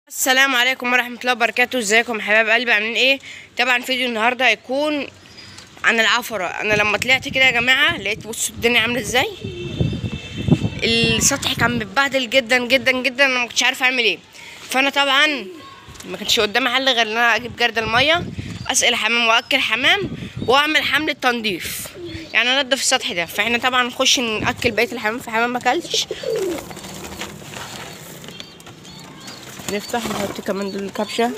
السلام عليكم ورحمة الله وبركاته ازيكم يا حبايب قلبي عاملين ايه طبعا فيديو النهاردة هيكون عن العفرة انا لما طلعت كده يا جماعة لقيت بصوا الدنيا عاملة ازاي السطح كان متبهدل جدا جدا جدا انا ما كنتش عارفة اعمل ايه فانا طبعا ما كانش قدامي حل غير ان انا اجيب جرد المية اسقي الحمام واكل حمام واعمل حملة تنظيف يعني انضف السطح ده فاحنا طبعا نخش ناكل بقية الحمام في حمام ما اكلش نفتح نحط كمان دول الكبشة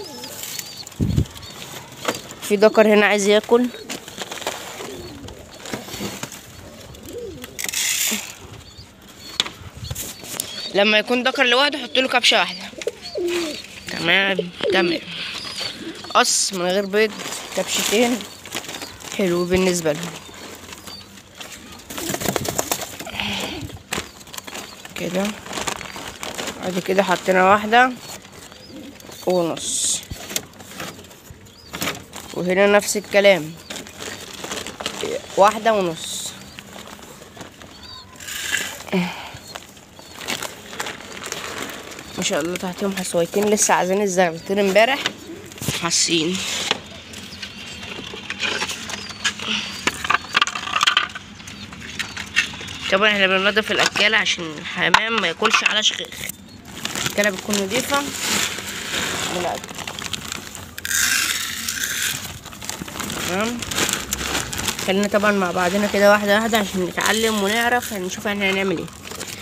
في ذكر هنا عايز ياكل لما يكون ذكر لوحده حط له كبشة واحدة تمام تمام قص من غير بيض كبشتين حلو بالنسبة لهم كده ادي كده حطينا واحدة ونص وهنا نفس الكلام واحدة ونص ما شاء الله تحتهم حصويتين لسه عايزين الزغلتين امبارح حاسين طبعا احنا بننضف الاكيالة عشان الحمام ما ياكلش على شخيخ الأكيالة بتكون نضيفة من الأكل تمام خلينا طبعا مع بعضنا كده واحدة واحدة عشان نتعلم ونعرف نشوف احنا هنعمل ايه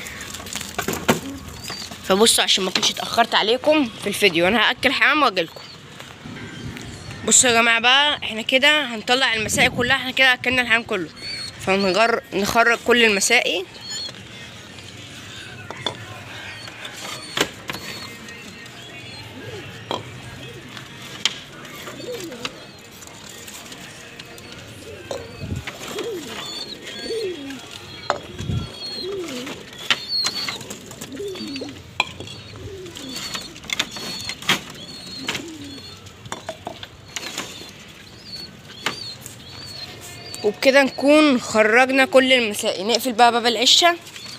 فبصوا عشان ما كنتش اتأخرت عليكم في الفيديو انا هأكل حمام واجيلكم بصوا يا جماعة بقى احنا كده هنطلع المسائي كلها احنا كده أكلنا الحمام كله فنغر نخرج كل المسائي وبكده نكون خرجنا كل المسائل نقفل بقى باب العشة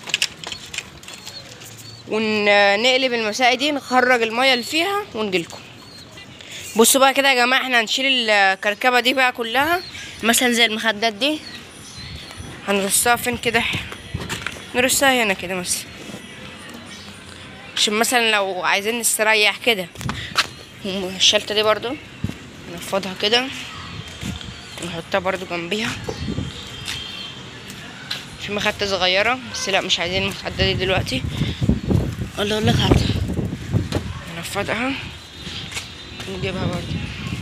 ونقلب المسائل دي نخرج المية اللي فيها ونجيلكم بصوا بقى كده يا جماعة احنا هنشيل الكركبة دي بقى كلها مثلا زي المخدات دي هنرصها فين كده نرصها هنا كده مثلا عشان مثلا لو عايزين نستريح كده الشلتة دي برضو نفضها كده نحطها برضو جنبيها في مخدة صغيرة بس لا مش عايزين المخدة دي دلوقتي ولا اقول لك هاتها نفضها نجيبها برضو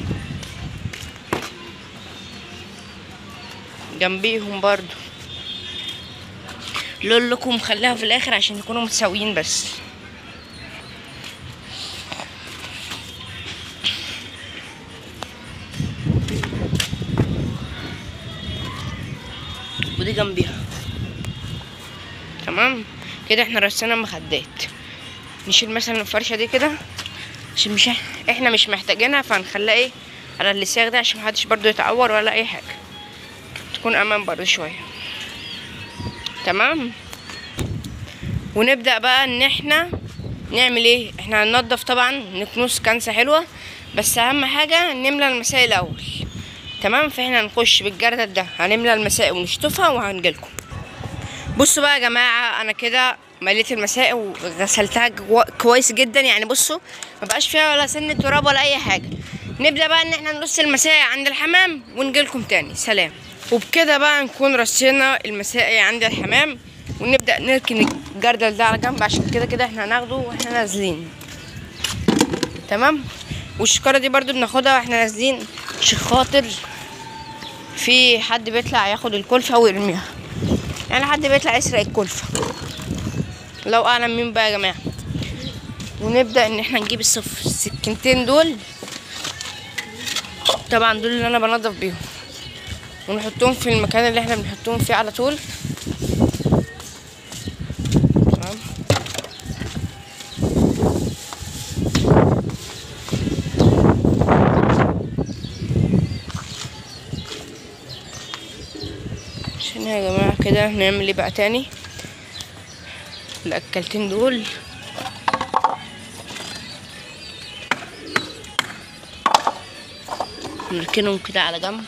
جنبيهم برضو لول لكم خليها في الاخر عشان يكونوا متساويين بس ودي جنبيها تمام كده احنا رصينا مخدات نشيل مثلا الفرشه دي كده عشان مش احنا مش محتاجينها فهنخليها ايه على اللساغ ده عشان محدش برضو يتعور ولا اي حاجه تكون امان برضو شويه تمام ونبدا بقى ان احنا نعمل ايه احنا هننضف طبعا نكنس كنسه حلوه بس اهم حاجه نملى المسائل الاول تمام فاحنا هنخش بالجردل ده هنملى المسائل ونشطفها وهنجيلكم بصوا بقى يا جماعه انا كده مليت المسائل وغسلتها كويس جدا يعني بصوا مبقاش فيها ولا سن تراب ولا اي حاجه نبدا بقى ان احنا نرص المسائل عند الحمام ونجيلكم تاني سلام وبكده بقى نكون رصينا المسائل عند الحمام ونبدا نركن الجردل ده على جنب عشان كده كده احنا هناخده واحنا نازلين تمام والشكاره دي برضو بناخدها واحنا نازلين عشان خاطر في حد بيطلع ياخد الكلفة ويرميها يعني حد بيطلع يسرق الكلفة لو اعلم مين بقى يا جماعة ونبدأ ان احنا نجيب الصف السكينتين دول طبعا دول اللي انا بنضف بيهم ونحطهم في المكان اللي احنا بنحطهم فيه على طول تمام عشان يا جماعة كده هنعمل ايه بقى تاني الأكلتين دول نركنهم كده على جنب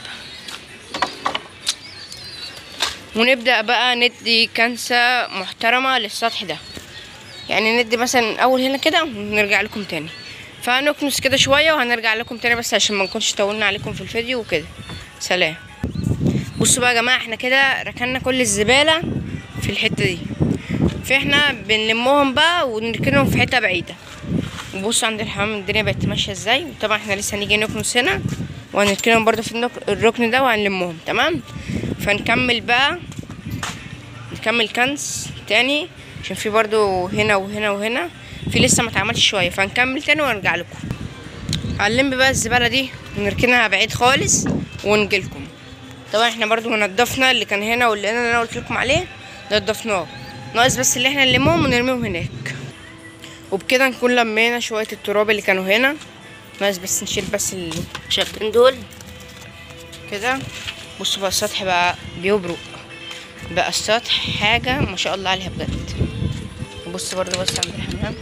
ونبدأ بقى ندي كنسة محترمة للسطح ده يعني ندي مثلا أول هنا كده ونرجع لكم تاني فهنكنس كده شوية وهنرجع لكم تاني بس عشان ما نكونش طولنا عليكم في الفيديو وكده سلام بصوا بقى يا جماعة احنا كده ركنا كل الزبالة في الحتة دي فاحنا بنلمهم بقى ونركنهم في حتة بعيدة وبصوا عند الحمام الدنيا بقت ماشية ازاي وطبعا احنا لسه هنيجي نكنس هنا وهنركنهم برضو في النك- الركن ده وهنلمهم تمام فنكمل بقى نكمل كنس تاني عشان في برضو هنا وهنا وهنا في لسه ما اتعملش شوية فنكمل تاني ونرجع لكم هنلم بقى الزبالة دي ونركنها بعيد خالص ونجيلكم طبعا احنا برضو نضفنا اللي كان هنا واللي انا أنا قلت لكم عليه نضفناه ناقص بس اللي احنا نلمهم ونرميهم هناك وبكده نكون لمينا شوية التراب اللي كانوا هنا ناقص بس نشيل بس الشابين دول كده بصوا بقى السطح بقى بيبرق بقى السطح حاجة ما شاء الله عليها بجد بص برضو بص عند الحمام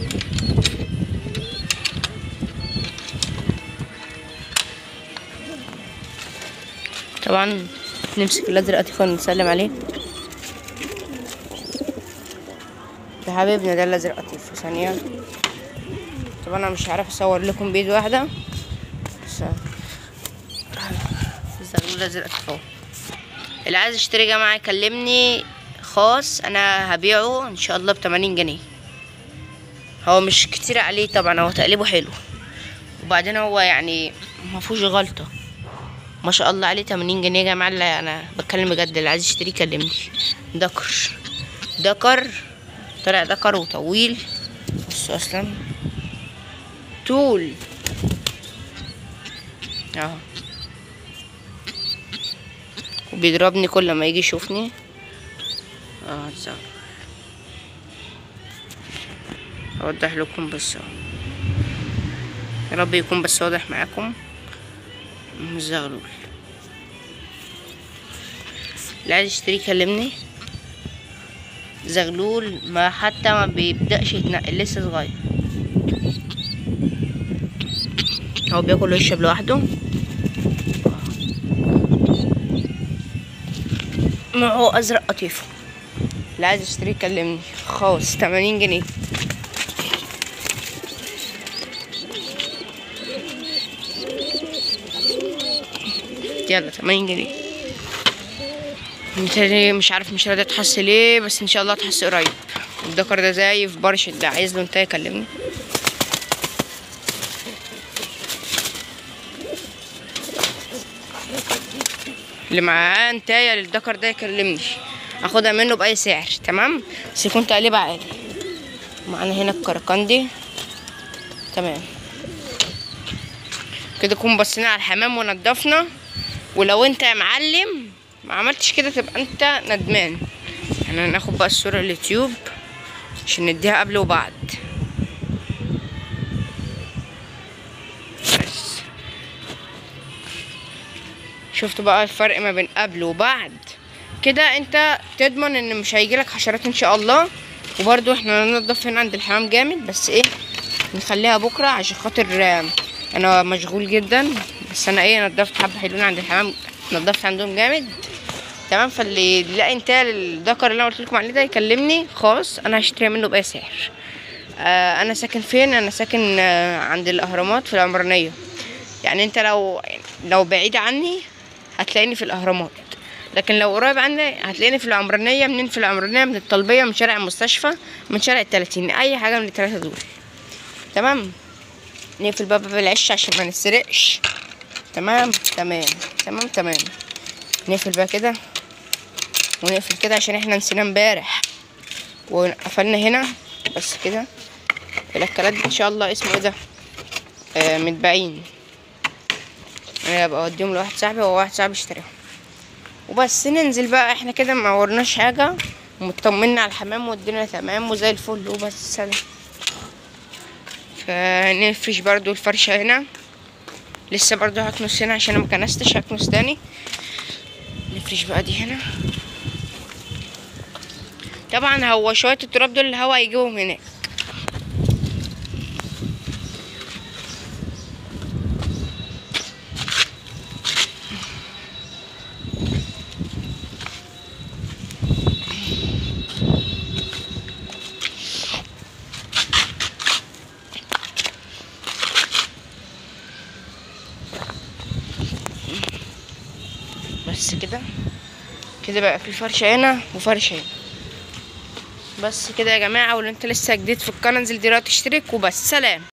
طبعا نمسك الازرق دي ونسلم عليه ده حبيبنا ده الازرق لطيف في ثانية طبعا انا مش عارف اصور لكم بايد واحدة بس استغلوا الازرق لطيف اهو اللي عايز يشتري يا جماعة يكلمني خاص انا هبيعه ان شاء الله بتمانين جنيه هو مش كتير عليه طبعا هو تقليبه حلو وبعدين هو يعني مفهوش غلطة ما شاء الله عليه 80 جنيه يا جماعه اللي انا بتكلم بجد اللي عايز يشتري يكلمني دكر دكر طلع دكر وطويل بص اصلا طول اهو وبيضربني كل ما يجي يشوفني اه اتزغلل اوضح لكم بس اهو يا رب يكون بس واضح معاكم مش زغلول اللي عايز يشتري يكلمني زغلول ما حتى ما بيبدأش يتنقل لسه صغير هو بياكل ويشرب لوحده نوعه ازرق قطيفه اللي عايز يشتري يكلمني خالص 80 جنيه يلا 80 جنيه متهيألي مش عارف مش راضي اتحس ليه بس ان شاء الله اتحس قريب الدكر ده زي في برش ده عايز له انت يكلمني اللي معاه انتايه للدكر ده يكلمني اخدها منه باي سعر تمام بس يكون تقليبها عادي معانا هنا الكركندي تمام كده نكون بصينا على الحمام ونضفنا ولو انت يا معلم ما عملتش كده تبقى انت ندمان احنا هناخد بقى الصورة اليوتيوب عشان نديها قبل وبعد بس شفت بقى الفرق ما بين قبل وبعد كده انت تضمن ان مش هيجيلك حشرات ان شاء الله وبرضو احنا هننضف هنا عند الحمام جامد بس ايه نخليها بكرة عشان خاطر آه، انا مشغول جدا بس انا ايه نضفت حبة حلوين عند الحمام نضفت عندهم جامد تمام فاللي يلاقي انت الذكر اللي انا قلت لكم عليه ده يكلمني خلاص انا هشتري منه باي سعر آه انا ساكن فين انا ساكن آه عند الاهرامات في العمرانيه يعني انت لو لو بعيد عني هتلاقيني في الاهرامات لكن لو قريب عني هتلاقيني في العمرانيه منين في العمرانيه من الطلبيه من شارع المستشفى من شارع التلاتين اي حاجه من التلاته دول تمام نقفل باب باب العش عشان ما نسرقش تمام تمام تمام تمام نقفل بقى كده ونقفل كده عشان احنا نسينا امبارح وقفلنا هنا بس كده الاكلات دي ان شاء الله اسمه ايه ده آه متباعين انا هبقى اوديهم لواحد صاحبي وهو واحد صاحبي اشتريهم وبس ننزل بقى احنا كده ما ورناش حاجه ومطمنا على الحمام والدنيا تمام وزي الفل وبس سلام فنفرش برضو الفرشة هنا لسه برضو هكنس هنا عشان انا مكنستش هكنس تاني نفرش بقى دي هنا طبعا هو شوية التراب دول الهوا هيجيبهم هناك بس كده كده بقى في فرشة هنا وفرشة هنا بس كده يا جماعة ولو انت لسه جديد في القناة انزل دلوقتي اشترك وبس سلام